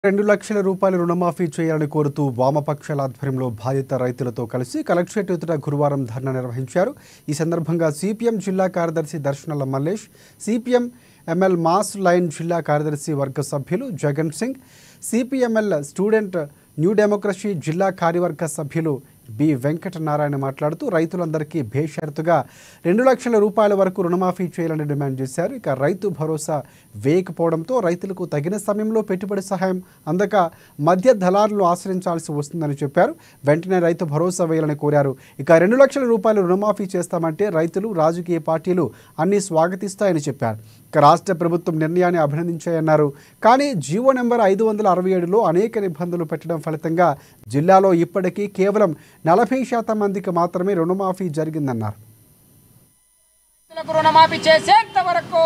రెండు లక్షల రూపాయల రుణమాఫీ చేయాలని కోరుతూ వామపక్షాల ఆధ్వర్యంలో బాధిత రైతులతో కలిసి కలెక్టరేట్ ఎదుట గురువారం ధర్నా నిర్వహించారు ఈ సందర్భంగా సిపిఎం జిల్లా కార్యదర్శి Darshanala Mallesh CPM ML mass line జిల్లా కార్యదర్శి వర్గ సభ్యులు Jagan Singh CPML student new democracy జిల్లా కార్యవర్గ సభ్యులు బి వెంకటనారాయణ మాట్లాడుతూ రైతులందరికీ బేషరతుగా రెండు లక్షల రూపాయల వరకు రుణమాఫీ చేయాలని డిమాండ్ చేశారు ఇక రైతు భరోసా వేయకపోవడంతో రైతులకు తగిన సమయంలో పెట్టుబడి సహాయం అందక మధ్య దళారులు ఆశ్రయించాల్సి వస్తుందని చెప్పారు వెంటనే రైతు భరోసా వేయాలని కోరారు ఇక రెండు లక్షల రూపాయలు రుణమాఫీ చేస్తామంటే రైతులు రాజకీయ పార్టీలు అన్ని స్వాగతిస్తాయని చెప్పారు ఇక రాష్ట్ర ప్రభుత్వం నిర్ణయాన్ని అభినందించాయన్నారు కానీ జీవో నెంబర్ ఐదు వందల అరవై ఏడులో అనేక నిబంధనలు పెట్టడం ఫలితంగా జిల్లాలో ఇప్పటికీ కేవలం నలభై శాతం మందికి మాత్రమే రుణమాఫీ జరిగిందన్నారు రైతులకు రుణమాఫీ చేసేంత వరకు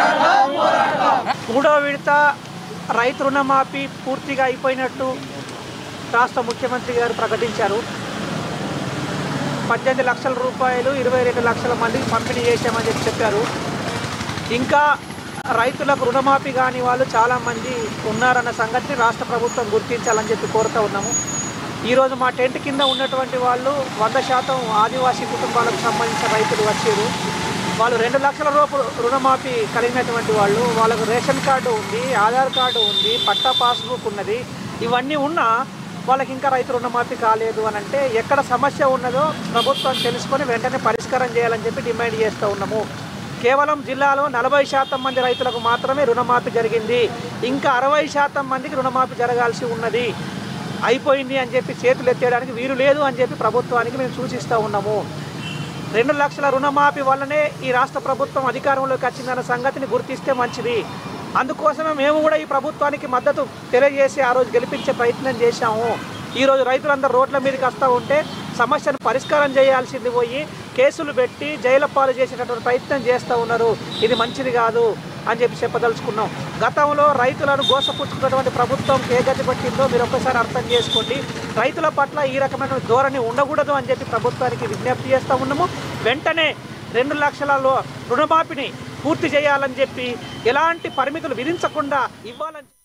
మూడో విడత రైతు రుణమాఫీ పూర్తిగా అయిపోయినట్టు రాష్ట్ర ముఖ్యమంత్రి గారు ప్రకటించారు పద్దెనిమిది లక్షల రూపాయలు ఇరవై రెండు లక్షల మందికి పంపిణీ చేశామని చెప్పి చెప్పారు ఇంకా రైతులకు రుణమాఫీ కాని వాళ్ళు చాలామంది ఉన్నారన్న సంగతిని రాష్ట్ర ప్రభుత్వం గుర్తించాలని చెప్పి కోరుతూ ఉన్నాము ఈరోజు మా టెంట్ కింద ఉన్నటువంటి వాళ్ళు వంద శాతం ఆదివాసీ కుటుంబాలకు సంబంధించిన రైతులు వచ్చారు వాళ్ళు రెండు లక్షల రూపాయలు రుణమాఫీ కలిగినటువంటి వాళ్ళు వాళ్ళకు రేషన్ కార్డు ఉంది ఆధార్ కార్డు ఉంది పట్టా పాస్బుక్ ఉన్నది ఇవన్నీ ఉన్నా వాళ్ళకి ఇంకా రైతు రుణమాఫీ కాలేదు అని అంటే ఎక్కడ సమస్య ఉన్నదో ప్రభుత్వం తెలుసుకొని వెంటనే పరిష్కారం చేయాలని చెప్పి డిమాండ్ చేస్తూ ఉన్నాము కేవలం జిల్లాలో నలభై శాతం మంది రైతులకు మాత్రమే రుణమాఫీ జరిగింది ఇంకా అరవై శాతం మందికి రుణమాఫీ జరగాల్సి ఉన్నది అయిపోయింది అని చెప్పి చేతులు ఎత్తేయడానికి వీలు లేదు అని చెప్పి ప్రభుత్వానికి మేము సూచిస్తూ ఉన్నాము రెండు లక్షల రుణమాఫీ వల్లనే ఈ రాష్ట్ర ప్రభుత్వం అధికారంలోకి వచ్చిందన్న సంగతిని గుర్తిస్తే మంచిది అందుకోసమే మేము కూడా ఈ ప్రభుత్వానికి మద్దతు తెలియజేసి ఆ రోజు గెలిపించే ప్రయత్నం చేశాము ఈరోజు రైతులందరూ రోడ్ల మీదకి వస్తూ ఉంటే సమస్యను పరిష్కారం చేయాల్సింది పోయి కేసులు పెట్టి జైలు పాలు చేసేటటువంటి ప్రయత్నం చేస్తూ ఉన్నారు ఇది మంచిది కాదు అని చెప్పి చెప్పదలుచుకున్నాం గతంలో రైతులను గోసపుచ్చుకున్నటువంటి ప్రభుత్వం ఏ గతి పట్టిందో మీరు ఒక్కసారి అర్థం చేసుకోండి రైతుల పట్ల ఈ రకమైన ధోరణి ఉండకూడదు అని చెప్పి ప్రభుత్వానికి విజ్ఞప్తి చేస్తూ ఉన్నాము వెంటనే రెండు లక్షలలో రుణమాఫీని పూర్తి చేయాలని చెప్పి ఎలాంటి పరిమితులు విధించకుండా ఇవ్వాలని